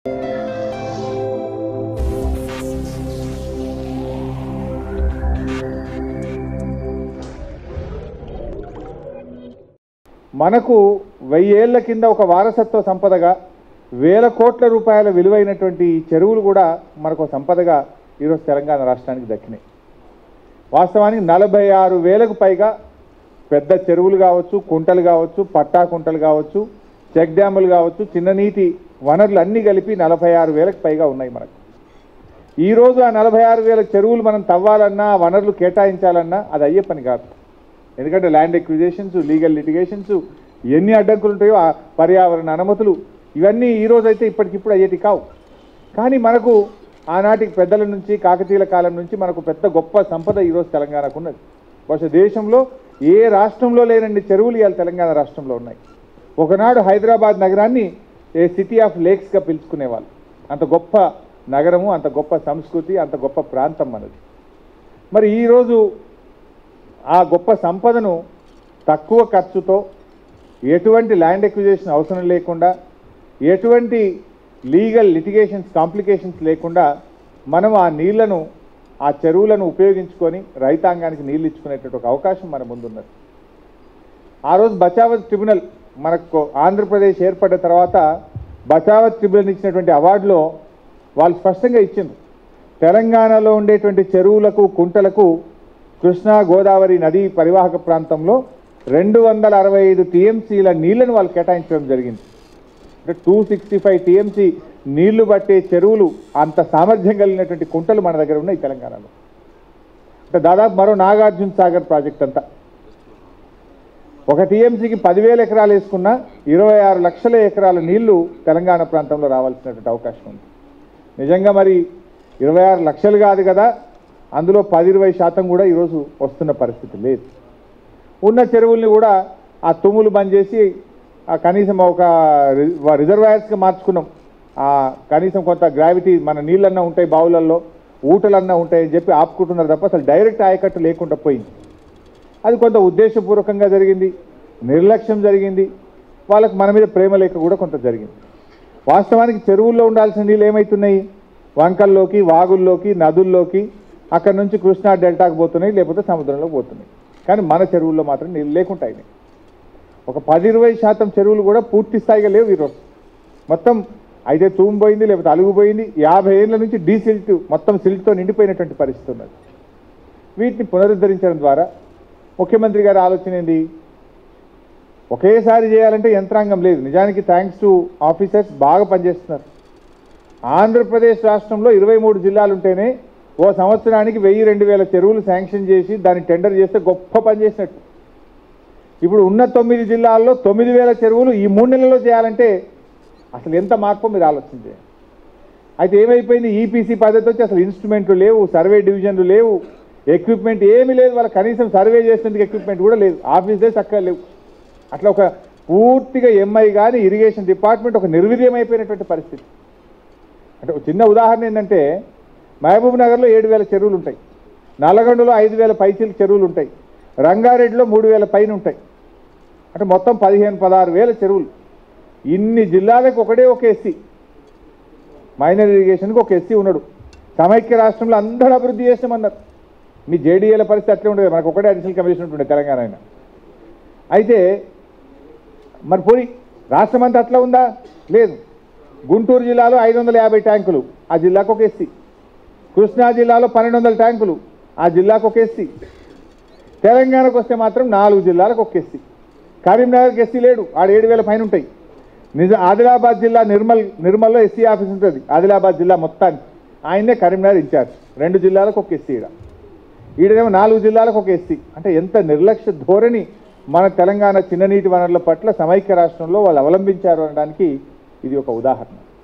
మనకు వెయ్యేళ్ల కింద ఒక వారసత్వ సంపదగా వేల కోట్ల రూపాయల విలువైనటువంటి ఈ చెరువులు కూడా మనకు ఒక సంపదగా ఈరోజు తెలంగాణ రాష్ట్రానికి దక్కినాయి వాస్తవానికి నలభై ఆరు వేలకు పైగా పెద్ద చెరువులు కావచ్చు కుంటలు కావచ్చు పట్టా కుంటలు కావచ్చు చెక్ డ్యాములు కావచ్చు చిన్న నీటి వనరులు అన్నీ కలిపి నలభై ఆరు వేలకు పైగా ఉన్నాయి మనకు ఈరోజు ఆ నలభై ఆరు వేల చెరువులు మనం తవ్వాలన్నా ఆ వనరులు కేటాయించాలన్నా అది అయ్యే పని కాదు ఎందుకంటే ల్యాండ్ ఎక్విజేషన్స్ లీగల్ లిటిగేషన్స్ ఎన్ని అడ్డంకులు ఉంటాయో ఆ పర్యావరణ అనుమతులు ఇవన్నీ ఈ రోజు అయితే ఇప్పటికిప్పుడు అయ్యేటి కావు కానీ మనకు ఆనాటి పెద్దల నుంచి కాకతీయుల కాలం నుంచి మనకు పెద్ద గొప్ప సంపద ఈరోజు తెలంగాణకు ఉన్నది బహుశా దేశంలో ఏ రాష్ట్రంలో లేనన్ని చెరువులు ఇవాళ తెలంగాణ రాష్ట్రంలో ఉన్నాయి ఒకనాడు హైదరాబాద్ నగరాన్ని ఏ సిటీ ఆఫ్ లేక్స్గా పిలుచుకునేవాళ్ళు అంత గొప్ప నగరము అంత గొప్ప సంస్కృతి అంత గొప్ప ప్రాంతం మనది మరి ఈరోజు ఆ గొప్ప సంపదను తక్కువ ఖర్చుతో ఎటువంటి ల్యాండ్ ఎక్విజేషన్ అవసరం లేకుండా ఎటువంటి లీగల్ లిటిగేషన్స్ కాంప్లికేషన్స్ లేకుండా మనం ఆ నీళ్లను ఆ చెరువులను ఉపయోగించుకొని రైతాంగానికి నీళ్ళు ఇచ్చుకునేటువంటి ఒక అవకాశం మన ముందున్నది ఆ రోజు బచావత్ ట్రిబ్యునల్ మనకు ఆంధ్రప్రదేశ్ ఏర్పడ్డ తర్వాత బచావత్ ట్రిబ్యునల్ ఇచ్చినటువంటి అవార్డులో వాళ్ళు స్పష్టంగా ఇచ్చింది తెలంగాణలో ఉండేటువంటి చెరువులకు కుంటలకు కృష్ణా గోదావరి నదీ పరివాహక ప్రాంతంలో రెండు వందల అరవై ఐదు టీఎంసీల నీళ్లను వాళ్ళు కేటాయించడం జరిగింది అంటే టూ సిక్స్టీ ఫైవ్ టీఎంసీ నీళ్లు పట్టే చెరువులు అంత సామర్థ్యం కలిగినటువంటి కుంటలు మన దగ్గర ఉన్నాయి తెలంగాణలో అంటే దాదాపు మరో నాగార్జున సాగర్ ప్రాజెక్ట్ అంతా ఒక టీఎంసీకి పదివేల ఎకరాలు వేసుకున్నా ఇరవై ఆరు లక్షల ఎకరాల నీళ్లు తెలంగాణ ప్రాంతంలో రావాల్సినటువంటి అవకాశం ఉంది నిజంగా మరి ఇరవై ఆరు లక్షలు కాదు కదా అందులో పది ఇరవై శాతం కూడా ఈరోజు వస్తున్న పరిస్థితి లేదు ఉన్న చెరువుల్ని కూడా ఆ తుమ్ములు బంద్ చేసి ఆ కనీసం ఒక రి- రిజర్వాయర్స్గా మార్చుకున్నాం ఆ కనీసం కొంత గ్రావిటీ మన నీళ్ళన్నా ఉంటాయి బావులల్లో ఊటలన్నా ఉంటాయని చెప్పి ఆపుకుంటున్నారు తప్ప అసలు డైరెక్ట్ ఆయకట్టు లేకుండా పోయింది అది కొంత ఉద్దేశపూర్వకంగా జరిగింది నిర్లక్ష్యం జరిగింది వాళ్ళకి మన మీద ప్రేమ లేక కూడా కొంత జరిగింది వాస్తవానికి చెరువుల్లో ఉండాల్సిన నీళ్ళు ఏమవుతున్నాయి వంకల్లోకి వాగుల్లోకి నదుల్లోకి అక్కడ నుంచి కృష్ణా డెల్టాకు పోతున్నాయి లేకపోతే సముద్రంలోకి పోతున్నాయి కానీ మన చెరువుల్లో మాత్రం నీళ్ళు లేకుండా అయినాయి ఒక పది ఇరవై శాతం చెరువులు కూడా పూర్తి స్థాయిగా లేవు ఈరోజు మొత్తం అయితే తూము పోయింది లేకపోతే అలుగు పోయింది యాభై ఏళ్ళ నుంచి డీ సిల్ట్ మొత్తం సిల్ట్తో నిండిపోయినటువంటి పరిస్థితి ఉన్నది వీటిని పునరుద్ధరించడం ద్వారా ముఖ్యమంత్రి గారి ఆలోచన ఏంది ఒకేసారి చేయాలంటే యంత్రాంగం లేదు నిజానికి థ్యాంక్స్ టు ఆఫీసర్స్ బాగా పనిచేస్తున్నారు ఆంధ్రప్రదేశ్ రాష్ట్రంలో ఇరవై మూడు జిల్లాలు ఉంటేనే ఓ సంవత్సరానికి వెయ్యి రెండు వేల చెరువులు శాంక్షన్ చేసి దాన్ని టెండర్ చేస్తే గొప్ప పని చేసినట్టు ఇప్పుడు ఉన్న తొమ్మిది జిల్లాల్లో తొమ్మిది వేల చెరువులు ఈ మూడు నెలల్లో చేయాలంటే అసలు ఎంత మార్పు మీరు ఆలోచించే అయితే ఏమైపోయింది ఈపీసీ పద్ధతి వచ్చి అసలు ఇన్స్ట్రుమెంట్లు లేవు సర్వే డివిజన్లు లేవు ఎక్విప్మెంట్ ఏమీ లేదు వాళ్ళ కనీసం సర్వే చేసేందుకు ఎక్విప్మెంట్ కూడా లేదు ఆఫీసే చక్కగా లేవు అట్లా ఒక పూర్తిగా ఎంఐ కానీ ఇరిగేషన్ డిపార్ట్మెంట్ ఒక నిర్వీర్యమైపోయినటువంటి పరిస్థితి అంటే ఒక చిన్న ఉదాహరణ ఏంటంటే మహబూబ్ నగర్లో ఏడు వేల చెరువులు ఉంటాయి నల్లగొండలో ఐదు వేల పైచీల చెరువులు ఉంటాయి రంగారెడ్డిలో మూడు వేల పైన ఉంటాయి అంటే మొత్తం పదిహేను పదహారు వేల చెరువులు ఇన్ని జిల్లాలకు ఒకటే ఒక ఎస్సీ మైనర్ ఇరిగేషన్కి ఒక ఎస్సీ ఉన్నాడు సమైక్య రాష్ట్రంలో అందరూ అభివృద్ధి చేస్తామన్నారు మీ జేడీఏల పరిస్థితి అట్లే ఉండేది మనకు ఒకటే అడిషనల్ కమిషన్ ఉంటుండే తెలంగాణ ఆయన అయితే మరి పోయి రాష్ట్రం అంతా అట్లా ఉందా లేదు గుంటూరు జిల్లాలో ఐదు వందల యాభై ట్యాంకులు ఆ జిల్లాకు ఒక ఎస్సీ కృష్ణా జిల్లాలో పన్నెండు వందల ట్యాంకులు ఆ జిల్లాకు ఒక ఎస్సీ తెలంగాణకు వస్తే మాత్రం నాలుగు జిల్లాలకు ఒక ఎస్సీ కరీంనగర్కి ఎస్సీ లేడు ఆడ ఏడు వేల పైన ఉంటాయి నిజ ఆదిలాబాద్ జిల్లా నిర్మల్ నిర్మల్లో ఎస్సీ ఆఫీస్ ఉంటుంది ఆదిలాబాద్ జిల్లా మొత్తానికి ఆయనే కరీంనగర్ ఇన్ఛార్జ్ రెండు జిల్లాలకు ఒక ఎస్సీ ఈడ ఈడనేమో నాలుగు జిల్లాలకు ఒక ఎస్సీ అంటే ఎంత నిర్లక్ష్య ధోరణి మన తెలంగాణ చిన్ననీటి వనరుల పట్ల సమైక్య రాష్ట్రంలో వాళ్ళు అవలంబించారు అనడానికి ఇది ఒక ఉదాహరణ